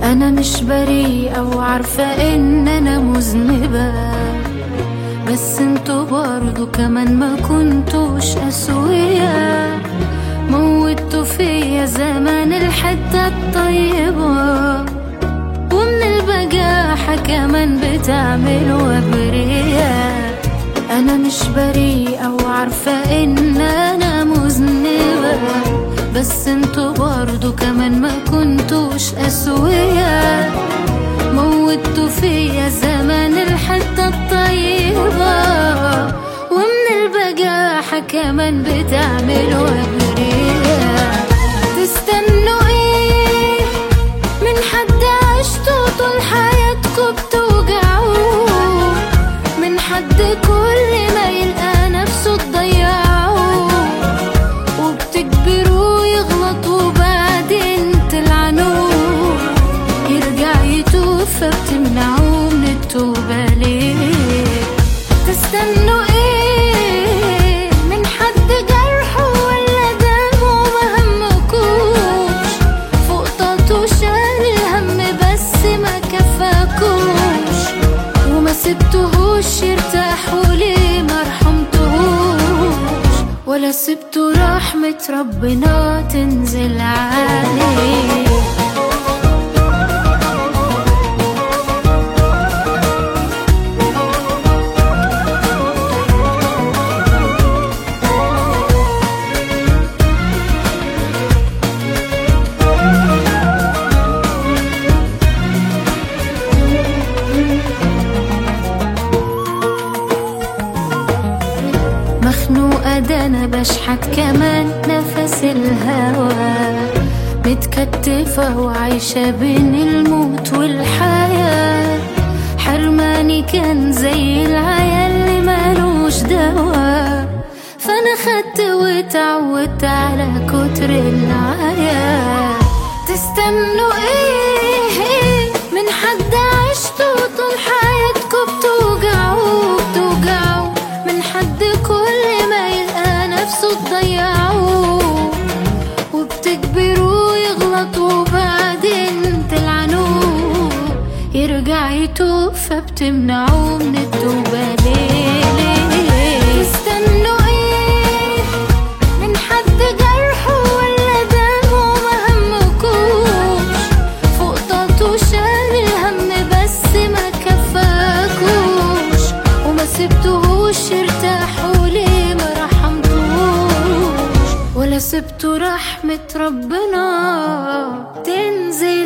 انا مش بريئة وعارفة ان انا مذنبة بس انتوا برضو كمان ما كنتوش اسوية موتوا فيا زمان الحتة الطيبة ومن البجاحة كمان بتعملوا أبرياء أنا مش بريئة وعارفة إن أنا مذنبة بس انتوا برضو كمان ما كنتوش أسوية موتوا فيا زمان الحتة الطيبة ومن البجاحة كمان بتعملوا أبرياء تستنوا ايه من حد عشتوا طول حياتكوا بتوجعوه من حد كل ما يلقى نفسه تضيعوه وبتجبروه يغلط وبعدين تلعنوه يرجع يتوب فبتمنعوه من التوبة ليه تستنوا ايه من حد جرحه ولا دمه ما همكوش فوق طاقته شال الهم بس ما كفاكوش وما سبتهوش يرتاح وليه ما رحمتهوش ولا سبتوا رحمة ربنا تنزل عليه مخنوقة ده أنا بشحت كمان نفس الهوى متكتفة وعايشة بين الموت والحياة حرماني كان زي العيال اللي مالوش دوا فأنا خدت واتعودت على كتر العيا تستنوا ايه من حد عشتوا طول حياتكوا بتوجعوه بتوجعوه من حد كل ما يلقى نفسه تضيعوه وبتجبروه يغلط وبعدين تلعنوه يرجع يتوب فبتمنعوه من التوبة ليه ليه تستنوا ايه من حد جرحه ولا دمه ما همكوش فوق طاقته شال الهم بس ما كفاكوش وما سبتهوش يرتاح وليه ما رحمتهوش ولا سبتوا رحمة ربنا تنزل